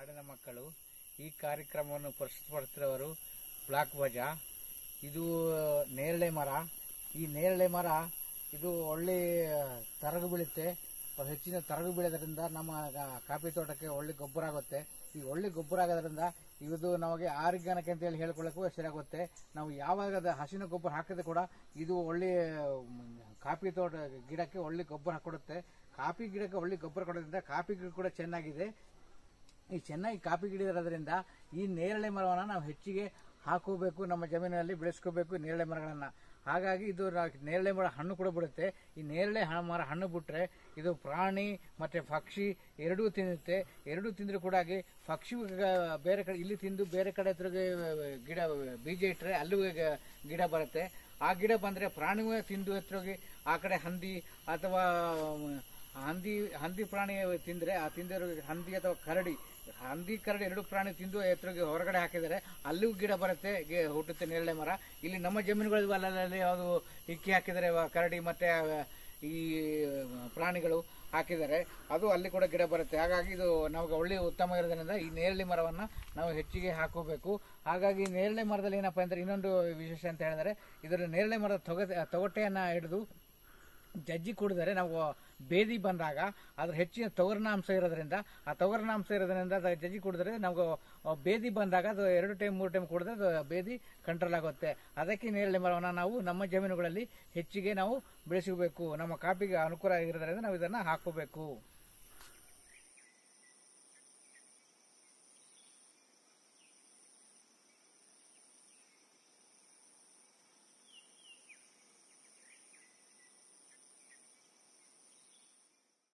ನಾಡಿನ ಮಕ್ಕಳು ಈ ಕಾರ್ಯಕ್ರಮವನ್ನು ಪ್ರಸ್ತುತಪಡಿಸಿದವರು ಬ್ಲಾಕ್ ಬಜ ಇದು ನೇರಳೆ ಮರ ಈ ನೇರಳೆ ಮರ ಇದು ಒಳ್ಳೆ ತರಗು ಬೀಳುತ್ತೆ ಹೆಚ್ಚಿನ ತರಗು ಬೀಳೋದ್ರಿಂದ ನಮ್ಮ ಗ- ಕಾಫಿ ತೋಟಕ್ಕೆ ಒಳ್ಳೆ ಗೊಬ್ಬರ ಆಗುತ್ತೆ ಈ ಒಳ್ಳೆ ಗೊಬ್ಬರ ಆಗೋದ್ರಿಂದ ಇದು ನಮಗೆ ಆರೋಗ್ಯನಕ್ಕೆ ಅಂತ ಹೇಳಿ ಹೇಳ್ಕೊಳ್ಳೋಕ್ಕೂ ಸರಿಯಾಗುತ್ತೆ ನಾವು ಯಾವಾಗ ಅದು ಹಸಿನ ಗೊಬ್ಬರ ಹಾಕಿದ್ರೆ ಕೂಡ ಇದು ಒಳ್ಳೆ ಮ್, ಕಾಫಿ ತೋಟ ಗಿಡಕ್ಕೆ ಒಳ್ಳೆ ಗೊಬ್ಬರ ಕೊಡುತ್ತೆ ಕಾಫಿ ಗಿಡಕ್ಕೆ ಒಳ್ಳೆ ಗೊಬ್ಬರ ಕೊಡೋದ್ರಿಂದ ಕಾಫಿ ಗಿಡ ಕೂಡ ಚೆನ್ನಾಗಿದೆ ಈ ಚೆನ್ನಾಗಿ ಕಾಫಿ ಗಿಡ ಇರೋದ್ರಿಂದ ಈ ನೇರಳೆ ಮರವನ್ನು ನಾವು ಹೆಚ್ಚಿಗೆ ಹಾಕೋಬೇಕು ನಮ್ಮ ಜಮೀನಿನಲ್ಲಿ ಬೆಳೆಸ್ಕೋಬೇಕು ನೇರಳೆ ಮರಗಳನ್ನ ಹಾಗಾಗಿ ಇದು ರಾ- ನೇರಳೆ ಮರ ಹಣ್ಣು ಕೂಡ ಬಿಡುತ್ತೆ ಈ ನೇರಳೆ ಹ- ಮರ ಹಣ್ಣು ಬಿಟ್ರೆ ಇದು ಪ್ರಾಣಿ ಮತ್ತೆ ಪಕ್ಷಿ ಎರಡೂ ತಿನ್ನುತ್ತೆ ಎರಡೂ ತಿಂದರೂ ಕೂಡ ಆಗಿ ಪಕ್ಷಿ ಗ- ಬೇರೆ ಕಡೆ ಇಲ್ಲಿ ತಿಂದು ಬೇರೆ ಕಡೆ ಹತ್ರಗೆ ಗಿಡ ಬೀಜ ಇಟ್ಟರೆ ಅಲ್ಲೂ ಗ- ಗಿಡ ಬರುತ್ತೆ ಆ ಗಿಡ ಬಂದ್ರೆ ಪ್ರಾಣಿಗೂ ತಿಂದು ಹತ್ರೋಗಿ ಆ ಕಡೆ ಹಂದಿ ಅಥವಾ ಮ್, ಹಂದಿ ಹಂದಿ ಪ್ರಾಣಿ ತಿಂದ್ರೆ ಆ ತಿಂದಿರೋ ಹಂದಿ ಅಥವಾ ಕರಡಿ ಹಂದಿ ಕರಡಿ ಎರಡು ಪ್ರಾಣಿ ತಿಂದು ಎತ್ತರಗೆ ಹೊರಗಡೆ ಹಾಕಿದರೆ ಅಲ್ಲೂ ಗಿಡ ಬರುತ್ತೆ ಗಿ- ಹುಟ್ಟುತ್ತೆ ನೇರಳೆ ಮರ ಇಲ್ಲಿ ನಮ್ಮ ಜಮೀನುಗಳು ಅಲ್ಲಲ್ಲಿ ಯಾವುದು ಇಕ್ಕಿ ಹಾಕಿದರೆ ವ- ಕರಡಿ ಮತ್ತೆ ಆ, ಈ ಪ್ರಾಣಿಗಳು ಹಾಕಿದರೆ ಅದು ಅಲ್ಲಿ ಕೂಡ ಗಿಡ ಬರುತ್ತೆ ಹಾಗಾಗಿ ಇದು ನಮಗೆ ಒಳ್ಳೆಯ ಉತ್ತಮ ಇರೋದ್ರಿಂದ ಈ ನೇರಳೆ ಮರವನ್ನ ನಾವು ಹೆಚ್ಚಿಗೆ ಹಾಕೋಬೇಕು ಹಾಗಾಗಿ ಈ ನೇರಳೆ ಮರದಲ್ಲಿ ಏನಪ್ಪಾ ಅಂದ್ರೆ ಇನ್ನೊಂದು ವಿಶೇಷ ಅಂತ ಹೇಳಿದ್ರೆ ಇದರ ನೇರಳೆ ಮರದ ತೊಗ ತೊಗಟೆಯನ್ನ ಹಿಡಿದು ಜಜ್ಜಿ ಕುಡಿದರೆ ನಾವು ಬೇದಿ ಬಂದಾಗ ಅದ್ರ ಹೆಚ್ಚಿನ ತೊಗರಿನಾಂಶ ಇರೋದ್ರಿಂದ ಆ ತೊಗರಿನಾಂಶ ಇರೋದ್ರಿಂದ ಅದು ಜಜ್ಜಿ ಕುಡಿದ್ರೆ ನಾವು ಬೇದಿ ಬಂದಾಗ ಅದು ಎರಡು ಟೈಮ್ ಮೂರು ಟೈಮ್ ಕುಡಿದ್ರೆ ಅದು ಬೇದಿ ಕಂಟ್ರೋಲ್ ಆಗುತ್ತೆ ಅದಕ್ಕೆ ನೇರಳೆ ಮರವನ್ನು ನಾವು ನಮ್ಮ ಜಮೀನುಗಳಲ್ಲಿ ಹೆಚ್ಚಿಗೆ ನಾವು ಬೆಳೆಸಬೇಕು ನಮ್ಮ ಕಾಪಿಗೆ ಅನುಕೂಲ ಇರೋದ್ರಿಂದ ನಾವು ಇದನ್ನ ಹಾಕೋಬೇಕು